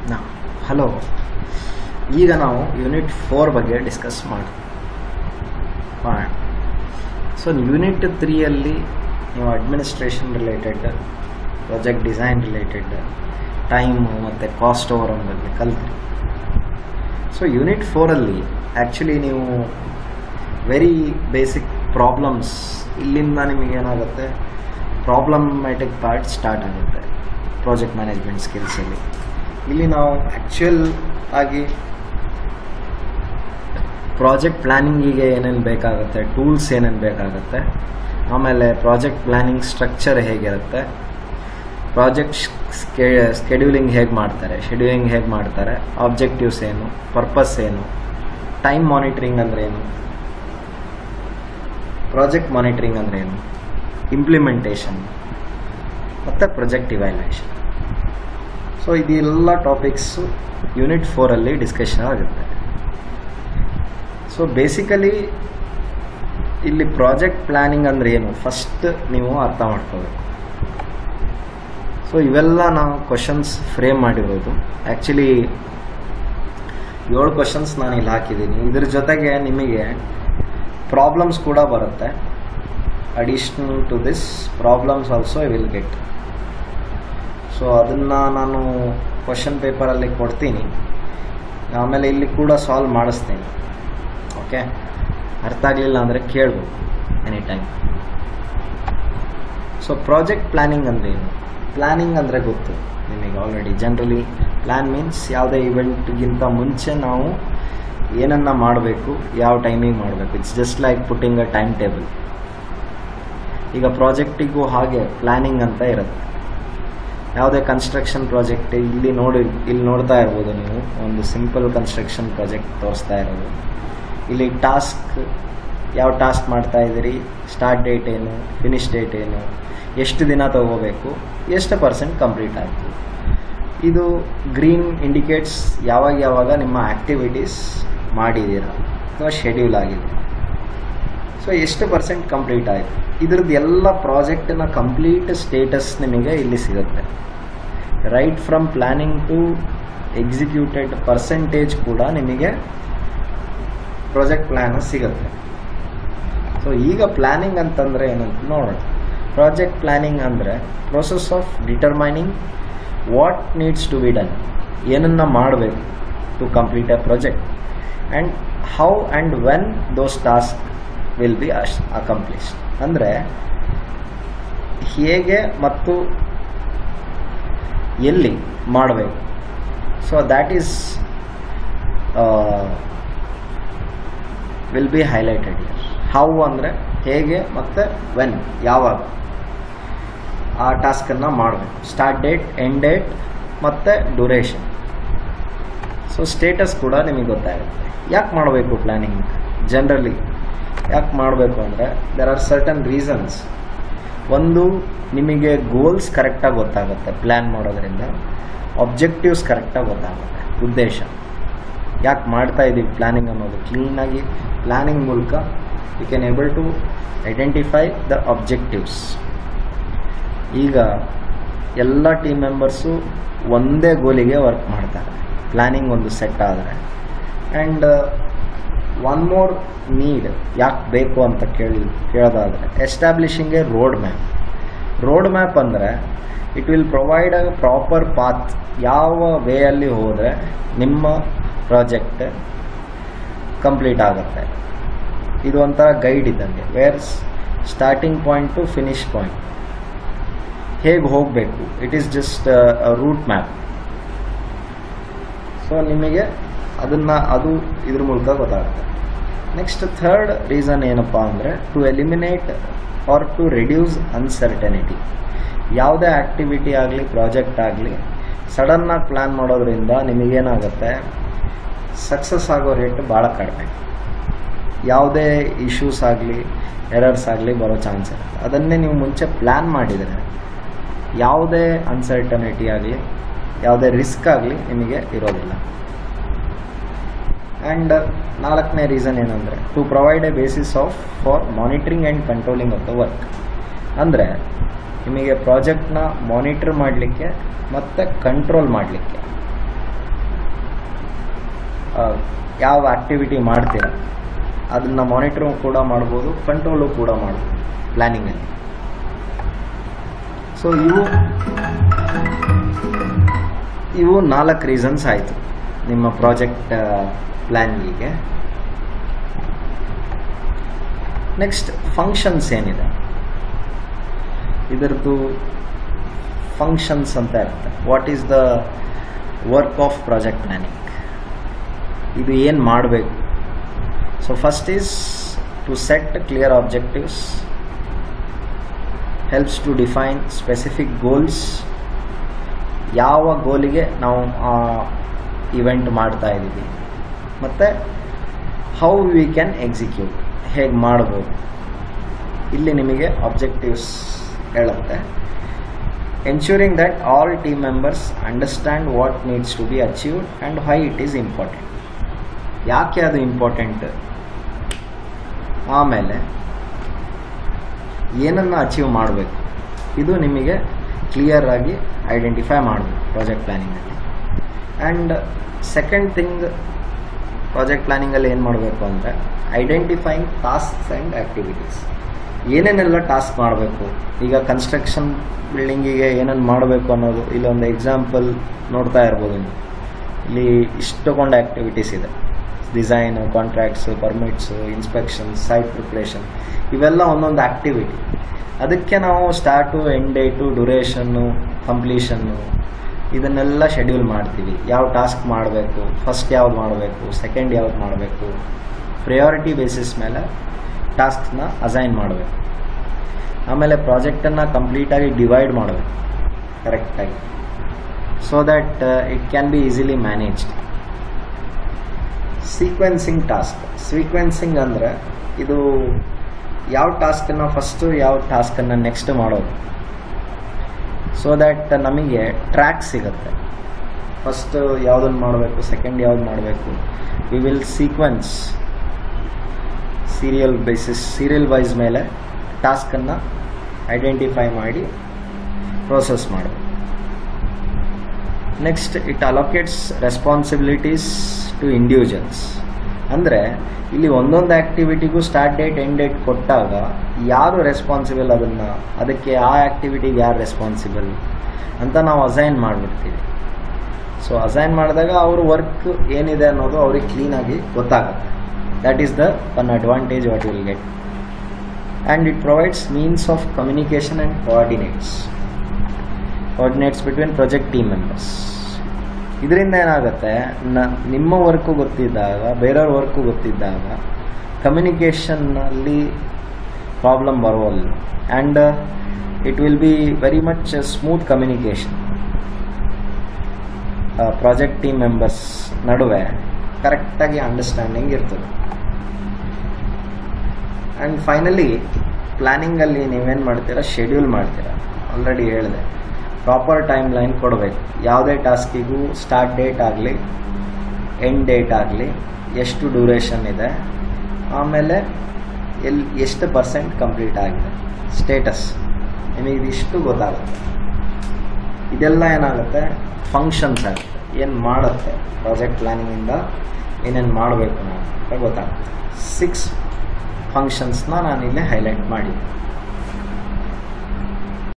ನಾ ಹಲೋ ಈಗ ನಾವು ಯೂನಿಟ್ ಫೋರ್ ಬಗ್ಗೆ ಡಿಸ್ಕಸ್ ಮಾಡಿ ಮಾಡೋಣ ಸೊ ಯೂನಿಟ್ ತ್ರೀಯಲ್ಲಿ ನೀವು administration related project design related time ಮತ್ತು ಕಾಸ್ಟ್ ಓವರ್ ಬಗ್ಗೆ ಕಲ್ತ್ರಿ ಸೊ ಯೂನಿಟ್ ಫೋರಲ್ಲಿ ಆ್ಯಕ್ಚುಲಿ ನೀವು ವೆರಿ ಬೇಸಿಕ್ ಪ್ರಾಬ್ಲಮ್ಸ್ ಇಲ್ಲಿಂದ ನಿಮಗೇನಾಗುತ್ತೆ ಪ್ರಾಬ್ಲಮ್ಯಾಟಿಕ್ ಪಾರ್ಟ್ ಸ್ಟಾರ್ಟ್ ಆಗುತ್ತೆ ಪ್ರಾಜೆಕ್ಟ್ ಮ್ಯಾನೇಜ್ಮೆಂಟ್ ಸ್ಕಿಲ್ಸಲ್ಲಿ ಇಲ್ಲಿ ನಾವು ಆ್ಯಕ್ಚುಯಲ್ ಆಗಿ ಪ್ರಾಜೆಕ್ಟ್ ಪ್ಲ್ಯಾನಿಂಗಿಗೆ ಏನೇನು ಬೇಕಾಗುತ್ತೆ ಟೂಲ್ಸ್ ಏನೇನು ಬೇಕಾಗುತ್ತೆ ಆಮೇಲೆ ಪ್ರಾಜೆಕ್ಟ್ ಪ್ಲ್ಯಾನಿಂಗ್ ಸ್ಟ್ರಕ್ಚರ್ ಹೇಗಿರುತ್ತೆ ಪ್ರಾಜೆಕ್ಟ್ ಸ್ಕೆ ಸ್ಕೆಡ್ಯೂಲಿಂಗ್ ಹೇಗೆ ಮಾಡ್ತಾರೆ ಶೆಡ್ಯೂಲಿಂಗ್ ಹೇಗೆ ಮಾಡ್ತಾರೆ ಆಬ್ಜೆಕ್ಟಿವ್ಸ್ ಏನು ಪರ್ಪಸ್ ಏನು ಟೈಮ್ ಮಾನಿಟ್ರಿಂಗ್ ಅಂದರೆ ಏನು ಪ್ರಾಜೆಕ್ಟ್ ಮಾನಿಟ್ರಿಂಗ್ ಅಂದರೆ ಏನು ಇಂಪ್ಲಿಮೆಂಟೇಷನ್ ಮತ್ತು ಪ್ರೊಜೆಕ್ಟ್ ಇವ್ಯಾಲ್ಯೂಯೇಷನ್ ಸೊ ಇದೆಲ್ಲ ಟಾಪಿಕ್ಸು ಯೂನಿಟ್ ಫೋರಲ್ಲಿ ಡಿಸ್ಕಷನ್ ಆಗುತ್ತೆ ಸೊ ಬೇಸಿಕಲಿ ಇಲ್ಲಿ ಪ್ರಾಜೆಕ್ಟ್ ಪ್ಲ್ಯಾನಿಂಗ್ ಅಂದರೆ ಏನು ಫಸ್ಟ್ ನೀವು ಅರ್ಥ ಮಾಡ್ಕೋಬೇಕು ಸೊ ಇವೆಲ್ಲ ನಾವು ಕ್ವಶನ್ಸ್ ಫ್ರೇಮ್ ಮಾಡಿರೋದು ಆ್ಯಕ್ಚುಲಿ ಏಳು ಕ್ವಶನ್ಸ್ ನಾನು ಇಲ್ಲಿ ಹಾಕಿದ್ದೀನಿ ಇದ್ರ ಜೊತೆಗೆ ನಿಮಗೆ ಪ್ರಾಬ್ಲಮ್ಸ್ ಕೂಡ ಬರುತ್ತೆ additional to this problems also I will get so ಅದನ್ನು ನಾನು ಕ್ವಶನ್ ಪೇಪರಲ್ಲಿ ಕೊಡ್ತೀನಿ ಆಮೇಲೆ ಇಲ್ಲಿ ಕೂಡ ಸಾಲ್ವ್ ಮಾಡಿಸ್ತೀನಿ ಓಕೆ ಅರ್ಥ ಆಗಲಿಲ್ಲ ಅಂದರೆ ಕೇಳ್ಬೋದು any time so project planning ಅಂದರೆ ಏನು ಪ್ಲ್ಯಾನಿಂಗ್ ಅಂದರೆ ಗೊತ್ತು ನಿಮಗೆ ಆಲ್ರೆಡಿ ಜನರಲಿ ಪ್ಲ್ಯಾನ್ ಮೀನ್ಸ್ ಯಾವುದೇ ಇವೆಂಟ್ಗಿಂತ ಮುಂಚೆ ನಾವು ಏನನ್ನ ಮಾಡಬೇಕು ಯಾವ ಟೈಮಿಗೆ ಮಾಡಬೇಕು it's just like putting a time table ಈಗ ಪ್ರಾಜೆಕ್ಟಿಗೂ ಹಾಗೆ ಪ್ಲ್ಯಾನಿಂಗ್ ಅಂತ ಇರುತ್ತೆ ಯಾವುದೇ ಕನ್ಸ್ಟ್ರಕ್ಷನ್ ಪ್ರಾಜೆಕ್ಟ್ ಇಲ್ಲಿ ನೋಡಿ ಇಲ್ಲಿ ನೋಡ್ತಾ ಇರ್ಬೋದು ನೀವು ಒಂದು ಸಿಂಪಲ್ ಕನ್ಸ್ಟ್ರಕ್ಷನ್ ಪ್ರಾಜೆಕ್ಟ್ ತೋರಿಸ್ತಾ ಇರೋದು ಇಲ್ಲಿ ಟಾಸ್ಕ್ ಯಾವ ಟಾಸ್ಕ್ ಮಾಡ್ತಾ ಇದ್ದೀರಿ ಸ್ಟಾರ್ಟ್ ಡೇಟ್ ಏನು ಫಿನಿಶ್ ಡೇಟ್ ಏನು ಎಷ್ಟು ದಿನ ತಗೋಬೇಕು ಎಷ್ಟು ಪರ್ಸೆಂಟ್ ಕಂಪ್ಲೀಟ್ ಆಯಿತು ಇದು ಗ್ರೀನ್ ಇಂಡಿಕೇಟ್ಸ್ ಯಾವಾಗ ಯಾವಾಗ ನಿಮ್ಮ ಆ್ಯಕ್ಟಿವಿಟೀಸ್ ಮಾಡಿದ್ದೀರಾ ಅಥವಾ ಶೆಡ್ಯೂಲ್ ಆಗಿದೆ ಸೊ ಎಷ್ಟು ಪರ್ಸೆಂಟ್ ಕಂಪ್ಲೀಟ್ ಆಯಿತು ಇದ್ರದ್ದು ಎಲ್ಲ ಪ್ರಾಜೆಕ್ಟ್ನ ಕಂಪ್ಲೀಟ್ ಸ್ಟೇಟಸ್ ನಿಮಗೆ ಇಲ್ಲಿ ಸಿಗುತ್ತೆ right from planning to executed percentage ಕೂಡ ನಿಮಗೆ ಪ್ರಾಜೆಕ್ಟ್ ಪ್ಲ್ಯಾನ್ ಸಿಗುತ್ತೆ ಸೊ ಈಗ ಪ್ಲ್ಯಾನಿಂಗ್ ಅಂತಂದರೆ ಏನಂತ ನೋಡೋಣ ಪ್ರಾಜೆಕ್ಟ್ ಪ್ಲ್ಯಾನಿಂಗ್ ಅಂದರೆ process of determining what needs to be done ಏನನ್ನು ಮಾಡಬೇಕು to complete a project and how and when those task will be ಅಶ್ ಅಕಂಪ್ಲಿಷ್ಡ್ ಅಂದರೆ ಹೇಗೆ ಮತ್ತು ಎಲ್ಲಿ ಮಾಡಬೇಕು so that is will be highlighted how ಅಂದರೆ ಹೇಗೆ ಮತ್ತು ವೆನ್ ಯಾವಾಗ ಆ ಟಾಸ್ಕನ್ನು ಮಾಡಬೇಕು ಸ್ಟಾರ್ಟ್ ಡೇಟ್ ಎಂಡ್ ಡೇಟ್ ಮತ್ತು ಡ್ಯೂರೇಷನ್ ಸೊ ಸ್ಟೇಟಸ್ ಕೂಡ ನಿಮಗೆ ಗೊತ್ತಾಗುತ್ತೆ ಯಾಕೆ ಮಾಡಬೇಕು ಪ್ಲ್ಯಾನಿಂಗ್ ಜನರಲಿ ಯಾಕೆ ಮಾಡಬೇಕು ಅಂದರೆ ದೆರ್ ಆರ್ ಸರ್ಟನ್ ರೀಸನ್ಸ್ ಒಂದು ನಿಮಗೆ ಗೋಲ್ಸ್ ಕರೆಕ್ಟಾಗಿ ಗೊತ್ತಾಗುತ್ತೆ ಪ್ಲ್ಯಾನ್ ಮಾಡೋದ್ರಿಂದ ಆಬ್ಜೆಕ್ಟಿವ್ಸ್ ಕರೆಕ್ಟಾಗಿ ಗೊತ್ತಾಗುತ್ತೆ ಉದ್ದೇಶ ಯಾಕೆ ಮಾಡ್ತಾ ಇದ್ದೀವಿ ಪ್ಲ್ಯಾನಿಂಗ್ ಅನ್ನೋದು ಕ್ಲೀನಾಗಿ ಪ್ಲ್ಯಾನಿಂಗ್ ಮೂಲಕ you can able to identify the objectives ಈಗ ಎಲ್ಲ ಟೀಮ್ ಮೆಂಬರ್ಸು ಒಂದೇ ಗೋಲಿಗೆ ವರ್ಕ್ ಮಾಡ್ತಾರೆ ಪ್ಲ್ಯಾನಿಂಗ್ ಒಂದು ಸೆಟ್ ಆದರೆ ಆ್ಯಂಡ್ ಒನ್ ಮೋರ್ ನೀಡ್ ಯಾಕೆ ಬೇಕು ಅಂತ ಕೇಳಿ ಕೇಳೋದಾದರೆ establishing a road map road map ಅಂದರೆ it will provide a proper path ಯಾವ ವೇಯಲ್ಲಿ ಹೋದರೆ ನಿಮ್ಮ ಪ್ರಾಜೆಕ್ಟ್ ಕಂಪ್ಲೀಟ್ ಆಗುತ್ತೆ ಇದು ಒಂಥರ ಗೈಡ್ ಇದ್ದಂಗೆ where starting point to finish point ಹೇಗೆ ಹೋಗಬೇಕು it is just route map so ನಿಮಗೆ ಅದನ್ನು ಅದು ಇದ್ರ ಮೂಲಕ ಗೊತ್ತಾಗುತ್ತೆ ನೆಕ್ಸ್ಟ್ ಥರ್ಡ್ ರೀಸನ್ ಏನಪ್ಪ ಅಂದರೆ to eliminate or to reduce uncertainty ಯಾವುದೇ ಆ್ಯಕ್ಟಿವಿಟಿ ಆಗಲಿ ಪ್ರಾಜೆಕ್ಟ್ ಆಗಲಿ ಸಡನ್ನಾಗಿ ಪ್ಲ್ಯಾನ್ ಮಾಡೋದ್ರಿಂದ ನಿಮಗೇನಾಗುತ್ತೆ ಸಕ್ಸಸ್ ಆಗೋ ರೇಟ್ ಭಾಳ ಕಡಿಮೆ ಯಾವುದೇ ಇಶ್ಯೂಸ್ ಆಗಲಿ ಎರರ್ಸ್ ಆಗಲಿ ಬರೋ ಚಾನ್ಸ್ ಇರುತ್ತೆ ಅದನ್ನೇ ನೀವು ಮುಂಚೆ ಪ್ಲ್ಯಾನ್ ಮಾಡಿದರೆ ಯಾವುದೇ ಅನ್ಸರ್ಟನಿಟಿ ಆಗಲಿ ಯಾವುದೇ ರಿಸ್ಕ್ ಆಗಲಿ ನಿಮಗೆ ಇರೋದಿಲ್ಲ ಆ್ಯಂಡ್ ನಾಲ್ಕನೇ ರೀಸನ್ ಏನಂದರೆ to provide a basis of for monitoring and controlling of the work ಅಂದರೆ ನಿಮಗೆ ಪ್ರಾಜೆಕ್ಟ್ನ ಮಾನಿಟ್ರ್ ಮಾಡಲಿಕ್ಕೆ ಮತ್ತು ಕಂಟ್ರೋಲ್ ಮಾಡಲಿಕ್ಕೆ ಯಾವ ಆ್ಯಕ್ಟಿವಿಟಿ ಮಾಡ್ತೀರ ಅದನ್ನು ಮಾನಿಟ್ರು ಕೂಡ ಮಾಡ್ಬೋದು ಕಂಟ್ರೋಲು ಕೂಡ ಮಾಡ್ಬೋದು ಪ್ಲ್ಯಾನಿಂಗಲ್ಲಿ ಸೊ ಇವು ಇವು ನಾಲ್ಕು ರೀಸನ್ಸ್ ಆಯಿತು ನಿಮ್ಮ ಪ್ರಾಜೆಕ್ಟ್ ಪ್ಲ್ಯಾನಿಂಗಿಗೆ ನೆಕ್ಸ್ಟ್ ಫಂಕ್ಷನ್ಸ್ ಏನಿದೆ ಇದರದ್ದು ಫಂಕ್ಷನ್ಸ್ ಅಂತ ಇರುತ್ತೆ what is the work of project planning ಇದು ಏನು ಮಾಡಬೇಕು so first is to set clear objectives helps to define specific goals ಯಾವ ಗೋಲಿಗೆ ನಾವು ಆ ಇವೆಂಟ್ ಮಾಡ್ತಾ ಇದ್ದೀವಿ ಮತ್ತು ಹೌ ವಿ ಕ್ಯಾನ್ ಎಕ್ಸಿಕ್ಯೂಟ್ ಹೇಗೆ ಮಾಡ್ಬೋದು ಇಲ್ಲಿ ನಿಮಗೆ ಆಬ್ಜೆಕ್ಟಿವ್ಸ್ ಹೇಳುತ್ತೆ ensuring that all team members understand what needs to be achieved and why it is important ಯಾಕೆ ಅದು ಇಂಪಾರ್ಟೆಂಟ್ ಆಮೇಲೆ ಏನನ್ನು ಅಚೀವ್ ಮಾಡಬೇಕು ಇದು ನಿಮಗೆ ಕ್ಲಿಯರ್ ಆಗಿ ಐಡೆಂಟಿಫೈ ಮಾಡಬೇಕು ಪ್ರಾಜೆಕ್ಟ್ ಪ್ಲ್ಯಾನಿಂಗಲ್ಲಿ ಆ್ಯಂಡ್ ಸೆಕೆಂಡ್ ಥಿಂಗ್ ಪ್ರಾಜೆಕ್ಟ್ ಪ್ಲ್ಯಾನಿಂಗಲ್ಲಿ ಏನು ಮಾಡಬೇಕು ಅಂದರೆ ಐಡೆಂಟಿಫೈಯಿಂಗ್ ಟಾಸ್ಕ್ಸ್ ಆ್ಯಂಡ್ ಆ್ಯಕ್ಟಿವಿಟೀಸ್ ಏನೇನೆಲ್ಲ ಟಾಸ್ಕ್ ಮಾಡಬೇಕು ಈಗ ಕನ್ಸ್ಟ್ರಕ್ಷನ್ ಬಿಲ್ಡಿಂಗಿಗೆ ಏನೇನು ಮಾಡಬೇಕು ಅನ್ನೋದು ಇಲ್ಲೊಂದು ಎಕ್ಸಾಂಪಲ್ ನೋಡ್ತಾ ಇರ್ಬೋದು ನೀವು ಇಲ್ಲಿ ಇಷ್ಟೊಂದು ಆ್ಯಕ್ಟಿವಿಟೀಸ್ ಇದೆ design contracts permits inspections site preparation ಇವೆಲ್ಲ ಒಂದೊಂದು ಆ್ಯಕ್ಟಿವಿಟಿ ಅದಕ್ಕೆ ನಾವು start end date duration completion ಇದನ್ನೆಲ್ಲ ಶೆಡ್ಯೂಲ್ ಮಾಡ್ತೀವಿ ಯಾವ ಟಾಸ್ಕ್ ಮಾಡಬೇಕು ಫಸ್ಟ್ ಯಾವ್ದು ಮಾಡಬೇಕು ಸೆಕೆಂಡ್ ಯಾವ್ದು ಮಾಡಬೇಕು ಪ್ರಯಾರಿಟಿ ಬೇಸಿಸ್ ಮೇಲೆ ಟಾಸ್ಕ್ನ ಅಸೈನ್ ಮಾಡಬೇಕು ಆಮೇಲೆ ಪ್ರಾಜೆಕ್ಟನ್ನು ಕಂಪ್ಲೀಟಾಗಿ ಡಿವೈಡ್ ಮಾಡಬೇಕು ಕರೆಕ್ಟಾಗಿ so that it can be easily managed sequencing task sequencing ಅಂದರೆ ಇದು ಯಾವ ಟಾಸ್ಕನ್ನು ಫಸ್ಟು ಯಾವ ಟಾಸ್ಕನ್ನು ನೆಕ್ಸ್ಟ್ ಮಾಡೋದು ಸೊ ದ್ಯಾಟ್ ನಮಗೆ ಟ್ರ್ಯಾಕ್ ಸಿಗುತ್ತೆ ಫಸ್ಟ್ ಯಾವುದನ್ನು ಮಾಡಬೇಕು ಸೆಕೆಂಡ್ ಯಾವ್ದು ಮಾಡಬೇಕು we will sequence serial basis serial wise ಮೇಲೆ ಟಾಸ್ಕನ್ನು ಐಡೆಂಟಿಫೈ ಮಾಡಿ ಪ್ರೋಸೆಸ್ ಮಾಡಬೇಕು next it allocates responsibilities to individuals ಅಂದರೆ ಇಲ್ಲಿ ಒಂದೊಂದು ಆ್ಯಕ್ಟಿವಿಟಿಗೂ ಸ್ಟಾರ್ಟ್ ಡೇಟ್ ಎಂಡ್ ಡೇಟ್ ಕೊಟ್ಟಾಗ ಯಾರು ರೆಸ್ಪಾನ್ಸಿಬಲ್ ಅದನ್ನು ಅದಕ್ಕೆ ಆ ಆ್ಯಕ್ಟಿವಿಟಿಗೆ ಯಾರು ರೆಸ್ಪಾನ್ಸಿಬಲ್ ಅಂತ ನಾವು ಅಸೈನ್ ಮಾಡಿಬಿಡ್ತೀವಿ ಸೊ ಅಸೈನ್ ಮಾಡಿದಾಗ ಅವ್ರ ವರ್ಕ್ ಏನಿದೆ ಅನ್ನೋದು ಅವ್ರಿಗೆ ಕ್ಲೀನಾಗಿ ಗೊತ್ತಾಗುತ್ತೆ that is the one advantage what will get and it provides means of communication and coordinates coordinates between project team members ಇದರಿಂದ ಏನಾಗುತ್ತೆ ನ ನಿಮ್ಮ ವರ್ಕು ಗೊತ್ತಿದ್ದಾಗ ಬೇರೆಯವ್ರ ವರ್ಕು ಗೊತ್ತಿದ್ದಾಗ ಕಮ್ಯುನಿಕೇಷನ್ನಲ್ಲಿ ಪ್ರಾಬ್ಲಮ್ ಬರೋಲ್ಲ and it will be very much smooth communication project team members ನಡುವೆ ಕರೆಕ್ಟಾಗಿ ಅಂಡರ್ಸ್ಟ್ಯಾಂಡಿಂಗ್ ಇರ್ತದೆ ಆ್ಯಂಡ್ ಫೈನಲಿ ಪ್ಲ್ಯಾನಿಂಗಲ್ಲಿ ನೀವೇನು ಮಾಡ್ತೀರಾ ಶೆಡ್ಯೂಲ್ ಮಾಡ್ತೀರಾ ಆಲ್ರೆಡಿ ಹೇಳಿದೆ ಪ್ರಾಪರ್ ಟೈಮ್ ಲೈನ್ ಕೊಡಬೇಕು ಯಾವುದೇ ಟಾಸ್ಕಿಗೂ ಸ್ಟಾರ್ಟ್ ಡೇಟ್ ಆಗಲಿ ಎಂಡ್ ಡೇಟ್ ಆಗಲಿ ಎಷ್ಟು ಡ್ಯೂರೇಷನ್ ಇದೆ ಆಮೇಲೆ ಎಲ್ಲಿ ಎಷ್ಟು ಪರ್ಸೆಂಟ್ ಕಂಪ್ಲೀಟ್ ಆಗಿದೆ ಸ್ಟೇಟಸ್ ನಿಮಗೆ ಇದಿಷ್ಟು ಗೊತ್ತಾಗುತ್ತೆ ಇದೆಲ್ಲ ಏನಾಗುತ್ತೆ ಫಂಕ್ಷನ್ಸ್ ಆಗುತ್ತೆ ಏನು ಮಾಡುತ್ತೆ ಪ್ರಾಜೆಕ್ಟ್ ಪ್ಲ್ಯಾನಿಂಗಿಂದ ಏನೇನು ಮಾಡಬೇಕು ನಾವು ಅಂತ ಗೊತ್ತಾಗುತ್ತೆ ಸಿಕ್ಸ್ ಫಂಕ್ಷನ್ಸ್ನ ನಾನಿಲ್ಲಿ ಹೈಲೈಟ್ ಮಾಡಿದ್ದೆ